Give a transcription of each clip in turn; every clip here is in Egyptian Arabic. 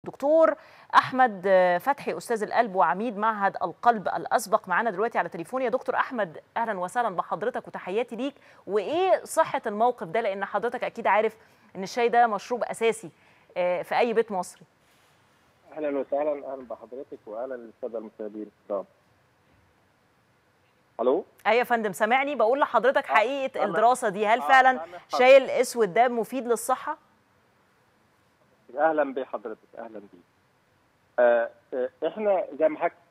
دكتور احمد فتحي استاذ القلب وعميد معهد القلب الاسبق معانا دلوقتي على تليفون يا دكتور احمد اهلا وسهلا بحضرتك وتحياتي ليك وايه صحه الموقف ده لان حضرتك اكيد عارف ان الشاي ده مشروب اساسي في اي بيت مصري اهلا وسهلا اهلا بحضرتك واهلا للساده المشاهدين الكرام الو ايوه يا فندم سامعني بقول لحضرتك حقيقه أنا- الدراسه دي هل آه، فعلا أنا حضرتك. شاي الاسود ده مفيد للصحه اهلا بحضرتك اهلا بيك آه آه، احنا زي ما حضرتك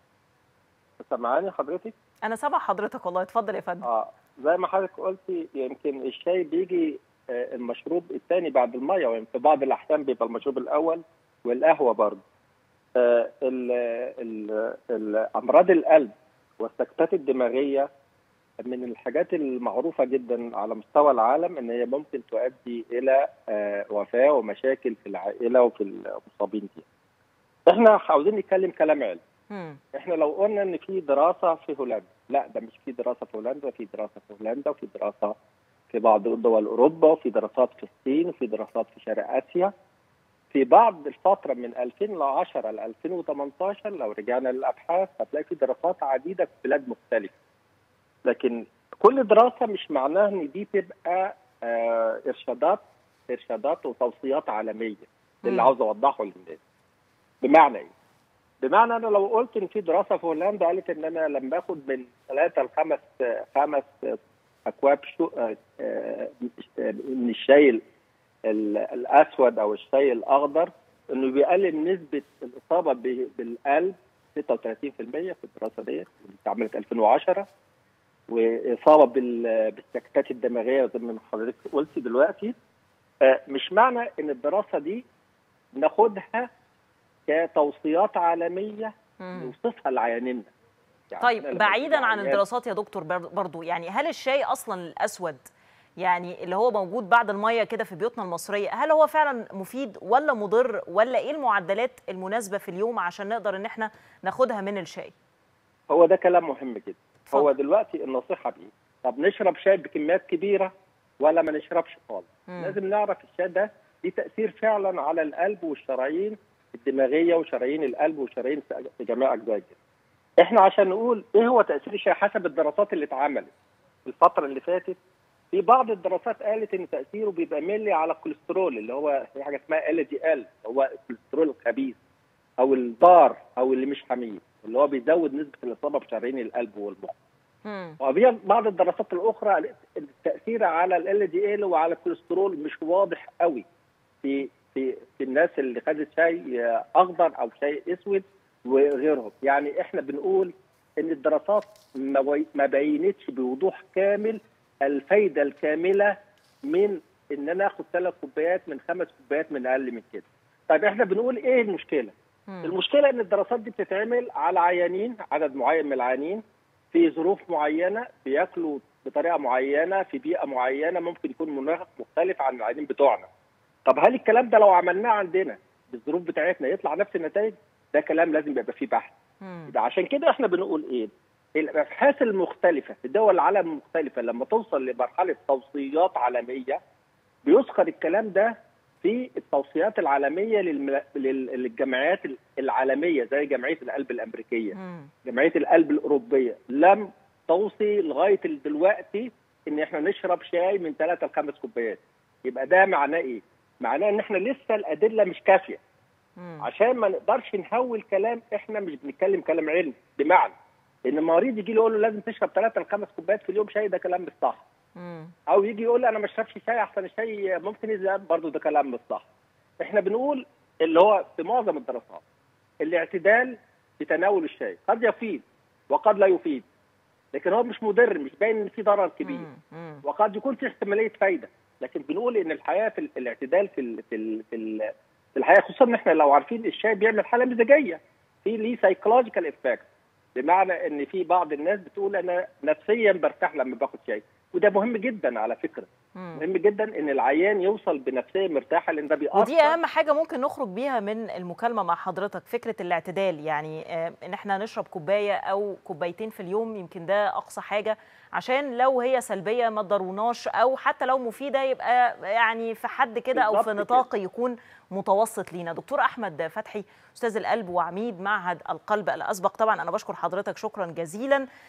سامعاني حضرتك انا سامع حضرتك والله اتفضل يا فندم اه زي ما حضرتك قلتي يمكن الشاي بيجي آه المشروب الثاني بعد الميه ويمكن في بعض الاحيان بيبقى المشروب الاول والقهوه برضه آه ال ال ال امراض القلب والسكتات الدماغيه من الحاجات المعروفه جدا على مستوى العالم ان هي ممكن تؤدي الى آه، وفاه ومشاكل في العائله وفي المصابين فيها. احنا عاوزين نتكلم كلام علمي. مم. احنا لو قلنا ان في دراسه في هولندا، لا ده مش في دراسه في هولندا، في دراسه في هولندا وفي دراسه في بعض دول اوروبا وفي دراسات في الصين وفي دراسات في شرق اسيا. في بعض الفتره من 2010 ل 2018 لو رجعنا للابحاث هتلاقي في دراسات عديده في بلاد مختلفه. لكن كل دراسه مش معناها ان دي تبقى آه ارشادات ارشادات وتوصيات عالميه ده اللي مم. عاوز اوضحه للناس بمعنى ايه؟ بمعنى انا لو قلت ان في دراسه في هولندا قالت ان انا لما اخد من ثلاثه لخمس خمس اكواب شو آه، آه، من الشاي ال- ال- الاسود او الشاي الاخضر انه بيقلل نسبه الاصابه ب- بالقلب 36% في الدراسه ديت اللي اتعملت 2010 واصابه بال- بالسكتات الدماغيه زي ما حضرتك قلت دلوقتي آه، مش معنى ان الدراسه دي ناخدها كتوصيات عالميه مم. نوصفها لعياننا يعني طيب أنا لما بعيدا أجي عن عيان- الدراسات يا دكتور بر- برضو يعني هل الشاي اصلا الاسود يعني اللي هو موجود بعد الميه كده في بيوتنا المصريه هل هو فعلا مفيد ولا مضر ولا ايه المعدلات المناسبه في اليوم عشان نقدر ان احنا ناخدها من الشاي هو ده كلام مهم جدا اتفضل. هو دلوقتي النصيحه بايه؟ طب نشرب شاي بكميات كبيره ولا ما نشربش خالص؟ مم. لازم نعرف الشاي ده ليه تاثير فعلا على القلب والشرايين الدماغيه وشرايين القلب وشرايين في في جميع اجزاء الجسم. احنا عشان نقول ايه هو تاثير الشاي حسب الدراسات اللي اتعملت في الفتره اللي فاتت في بعض الدراسات قالت ان تاثيره بيبقى ملي على الكوليسترول اللي هو في حاجه اسمها ال دي ال هو الكوليسترول الخبيث او الضار او اللي مش حميد اللي هو بيزود نسبه الاصابه بشرايين القلب والمخ مم. وفي بعض الدراسات الاخرى قالت إن التاثير على ال دي ال وعلى الكوليسترول مش واضح قوي في في في الناس اللي خدت شاي اخضر او شاي اسود وغيرهم يعني احنا بنقول ان الدراسات ما وي- ما بينتش بوضوح كامل الفايده الكامله من ان انا اخد ثلاث كوبايات من خمس كوبايات من اقل من كده طيب احنا بنقول ايه المشكله مم. المشكله ان الدراسات دي بتتعمل على عيانين عدد معين من العيانين في ظروف معينه بياكلوا بطريقه معينه في بيئه معينه ممكن يكون مناخ مختلف عن العيانين بتوعنا طب هل الكلام ده لو عملناه عندنا بالظروف بتاعتنا يطلع نفس النتائج ده كلام لازم يبقى فيه بحث مم. يبقى عشان كده احنا بنقول ايه الابحاث المختلفه في دول العالم المختلفه لما توصل لمرحله توصيات عالميه بيذكر الكلام ده في التوصيات العالميه للم- لل- للجمعيات العالميه زي جمعيه القلب الامريكيه مم. جمعيه القلب الاوروبيه لم توصي لغايه دلوقتي ان احنا نشرب شاي من ثلاثة لخمس كوبايات يبقى ده معناه ايه؟ معناه ان احنا لسه الادله مش كافيه مم. عشان ما نقدرش نهول كلام احنا مش بنتكلم كلام علمي بمعنى ان المريض يجي له يقول له لازم تشرب ثلاثة لخمس كوبايات في اليوم شاي ده كلام مش صح مم. او يجي يقول لي انا ما اشربش شاي احسن الشاي ممكن يزهق برضه ده كلام مش صح احنا بنقول اللي هو في معظم الدراسات الاعتدال في تناول الشاي قد يفيد وقد لا يفيد لكن هو مش مضر مش باين ان في ضرر كبير مم. مم. وقد يكون في احتماليه فايده لكن بنقول ان الحياه في ال- الاعتدال في ال في ال في, ال في الحياه خصوصا ان احنا لو عارفين الشاي بيعمل حاله مزاجيه في ليه سايكولوجيكال افكت بمعنى ان في بعض الناس بتقول انا نفسيا برتاح لما باخد شاي وده مهم جدا على فكره مهم جدا ان العيان يوصل بنفسيه مرتاحه لان ده بيأثر ودي اهم حاجه ممكن نخرج بيها من المكالمه مع حضرتك فكره الاعتدال يعني ان احنا نشرب كوبايه او كوبايتين في اليوم يمكن ده اقصى حاجه عشان لو هي سلبيه ما تضروناش او حتى لو مفيده يبقى يعني في حد كده او في نطاق يكون متوسط لينا دكتور احمد فتحي استاذ القلب وعميد معهد القلب الاسبق طبعا انا بشكر حضرتك شكرا جزيلا